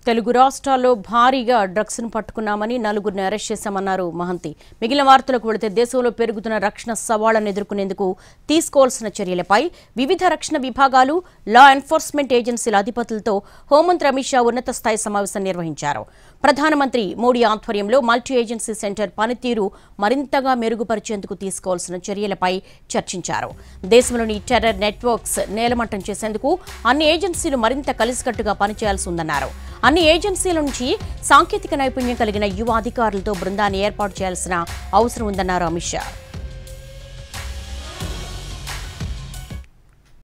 తెలుగు రాష్ట్రాల్లో భారీగా డ్రగ్స్ ను పట్టుకున్నామని నలుగురిని అరెస్ట్ చేశామన్నారు మహంతి మిగిలిన వార్తలకు వెళితే దేశంలో పెరుగుతున్న రక్షణ సవాళ్లను ఎదుర్కొనేందుకు తీసుకోవాల్సిన చర్యలపై వివిధ రక్షణ విభాగాలు లా ఎన్ఫోర్స్మెంట్ ఏజెన్సీల అధిపతులతో హోంమంత్రి అమిత్ షా ఉన్నత స్థాయి సమావేశం నిర్వహించారు ప్రధానమంత్రి మోడీ ఆధ్వర్యంలో మల్టీ ఏజెన్సీ సెంటర్ పనితీరు మరింతగా మెరుగుపరిచేందుకు తీసుకోవాల్సిన చర్యలపై చర్చించారు దేశంలోని టెర్రర్ నెట్వర్క్స్ నేలమట్టం చేసేందుకు అన్ని ఏజెన్సీలు మరింత కలిసికట్టుగా పనిచేయాల్సి ఉందన్నారు అన్ని ఏజెన్సీల నుంచి సాంకేతిక నైపుణ్యం కలిగిన యువ అధికారులతో బృందాన్ని ఏర్పాటు చేయాల్సిన అవసరం ఉందన్నారు అమిత్ షా